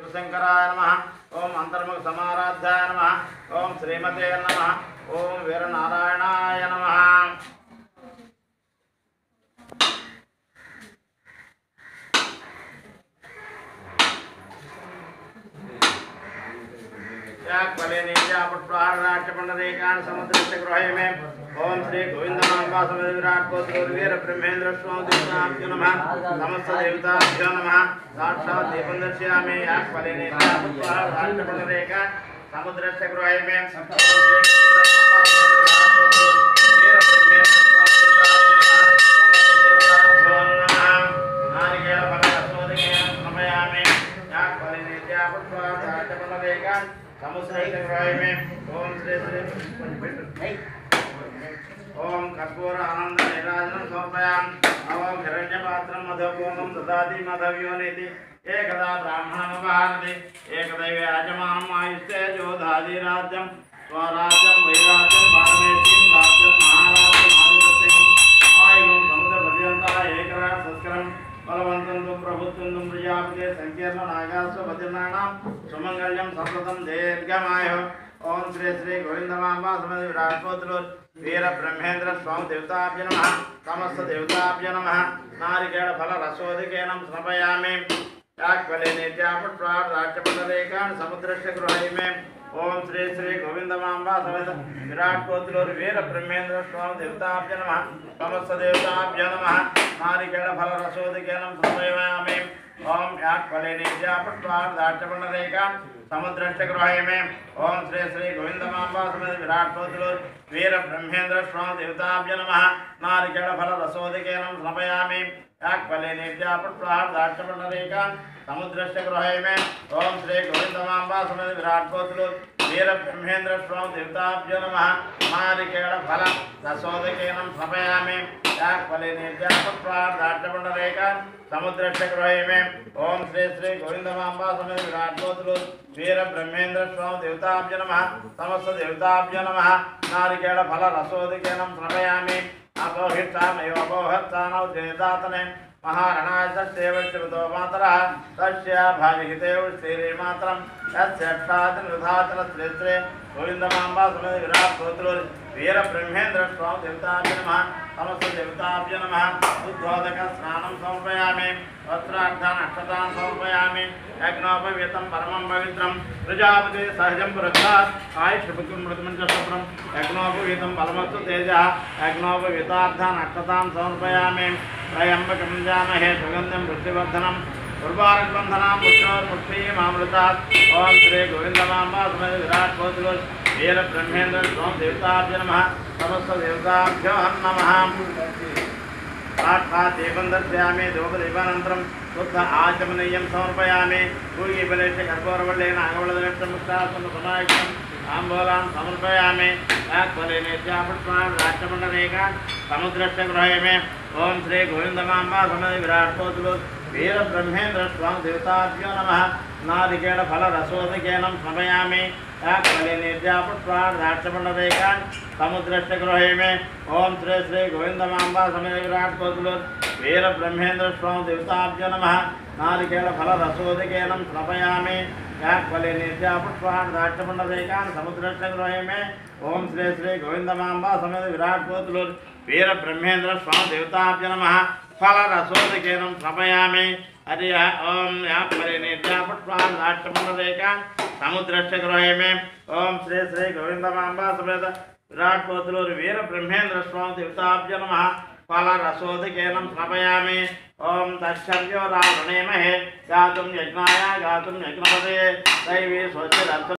శివశంకరాయ నమ ఓం అంతర్ముఖ సమారాధ్యాయ నమ ఓం శ్రీమతే నమ ఓం వీరనారాయణాయ నమ पुष्पहारराष्ट्रपंडरेकान समुद्रस्य गृहे में ओम श्री गोविंद मांबा समेत विराट कोत्र वीर ब्रह्मेंद्र स्वामी देवताभ्यो नमः समस्त देवताभ्यो नमः साक्षात् दीपं दर्शयामि याः फलेन पुष्पहारराष्ट्रपंडरेका समुद्रस्य गृहे में ओम श्री गोविंद मांबा समेत विराट कोत्र वीर ఓం కర్పూర ఆనంద నిరాజనం సమర్పయాం ఓం హిరణ్యపాత్రం మధుపూర్ణం దదాతి మధవ్యోనితి ఏకదా బ్రాహ్మణమపహారతి ఏకదైవ యాజమానం ఆయుష్తే జోధాది రాజ్యం స్వరాజ్యం వైరాజ్యం పారమేశీం రాజ్యం మహారాజ్యం ఆధిపత్యం ఆయుగం సముద్ర పర్యంత ఏకరా సంస్కరం బలవంతం తుం ప్రభుత్వం తుం ప్రజాపతే సంకీర్ణ నాగాస్వ భద్రనాణం సుమంగళ్యం సంప్రదం దీర్ఘమాయ ఓం శ్రీ శ్రీ గోవిందమాంబా సమది విరాట్పోతులు వీర బ్రహ్మేంద్ర స్వామి దేవతాభ్య నమ సమస్త దేవతాభ్య నమ నారికేళ ఫల రసోదికేనం సమపయామి యాక్వలే నిత్యాపుష్పార్థాక్షపటరేకాన్ సముద్రస్య గృహైమే ఓం శ్రీ శ్రీ గోవిందమాంబా సమేత విరాట్ కోతులూరు వీర బ్రహ్మేంద్ర స్వామి దేవతాభ్య నమ సమస్త దేవతాభ్య నమ నారికేళ ఫల రసోదికేనం సమపయామి ఓం యాక్వలే నిత్యాపుష్పార్థాక్షపటరేకాన్ సముద్రస్య గృహైమే ఓం శ్రీ శ్రీ గోవిందమాంబా సమేత విరాట్ కోతులూరు వీర బ్రహ్మేంద్ర స్వామి దేవతాభ్య నమ నారికేళ ఫల రసోదికేనం సమపయామి యాక్వలే నిత్యాపుష్పార్థాక్షపటరేకాన్ సముద్రస్య గృహైమే ఓం శ్రీ గోవిందమాంబా సమేత విరాట్ కోతులు వీర బ్రహ్మేంద్ర స్వామి దేవతాభ్యో నమ నారికేళ ఫల రసోదకేనం సమయామి యాక్వలే నిర్జాపత్వార్థాక్షపటరేకాన్ సముద్రస్య గృహైమే ఓం శ్రీ శ్రీ గోవిందమాంబా సమేత విరాట్ కోతులు వీర బ్రహ్మేంద్ర స్వామి దేవతాభ్య నమ సమస్త దేవతాభ్య నమ నారికేళ ఫల రసోదకేనం సమయామి అపోహిష్టానయో అపోహత్తానౌ జయదాతనే మహారణాయ సస్యేవశ్యవతో మాతర తస్య భావిహితే శ్రీమాత్రం యస్యక్షాతి నిధాతన శ్రీశ్రీ గోవిందమాంబా సమేత విరాట్ కోతులు వీర బ్రహ్మేంద్ర స్వామి దేవతాభ్య నమ సమస్త దేవతాభ్య నమ ఉద్బోధక స్నానం సమర్పయామి వస్త్రార్థాన్ అక్షతాన్ సమర్పయామి యజ్ఞోపవీతం పరమం పవిత్రం ప్రజాపతి సహజం పురస్కాత్ ఆయుష్పతిం మృతమంచ శుభ్రం యజ్ఞోపవీతం బలమస్తు తేజ యజ్ఞోపవీతార్థాన్ అక్షతాన్ సమర్పయామి త్రయంబకం జామహే సుగంధం వృష్టివర్ధనం ఉర్వారబంధనాం పుష్ణోర్ముక్షీమామృతాత్ ఓం శ్రీ గోవిందమాంబా సమేత విరాట్ కోతులు వీర బ్రహ్మేంద్ర స్వామి దేవతాభ్య నమ సమస్త దేవతాభ్యో నమ సాక్షాత్ దీపం దర్శయామి ధూపదీపానంతరం శుద్ధ ఆచమనీయం సమర్పయామి భూగి బలేష కర్పూరవల్లే నాగవళదక్షముష్టాసన సమాయుక్తం తాంబూలాన్ సమర్పయామి యాక్ఫలే నిత్యాపుష్పాన్ రాష్ట్రమండలేకాన్ సముద్రస్య గృహయమే ఓం శ్రీ గోవిందమాంబా సమేత విరాట్ కోతులు వీర బ్రహ్మేంద్ర స్వామి దేవతాభ్యో నమ నారికేళ ఫల రసోదికేనం సమయామి యాక్ఫలే నిత్యాపుష్పాన్ రాష్ట్రమండలేకాన్ సముద్రస్య గృహయమే ఓం శ్రీ శ్రీ గోవిందమాంబా సమేత విరాట్ కోతులు వీర బ్రహ్మేంద్ర స్వామి దేవతాభ్య నమ నారికేళ ఫల రసోదికేనం సమయామి యాక్ఫలే నిత్యాపుష్పాన్ రాష్ట్రమండలేకాన్ సముద్రస్య గృహయమే ఓం శ్రీ శ్రీ గోవిందమాంబా సమేత విరాట్ కోతులు వీర బ్రహ్మేంద్ర స్వామి దేవతాభ్య నమ ఫల రసోదికేనం సమయామి హరి ఓం యాక్ఫలే నిత్యాపుష్పాన్ రాష్ట్రమండలేకాన్ సముద్రస్య గృహయమే ఓం శ్రీ శ్రీ గోవిందమాంబా సమేత విరాట్ కోతులూరు వీర బ్రహ్మేంద్ర స్వామి దేవతాభ్య నమ ఫల రసోదికేనం సమయామి ఓం దక్షవ్యో రావణేమహే గాతుం యజ్ఞాయ గాతుం యజ్ఞపదే దైవీ స్వస్తి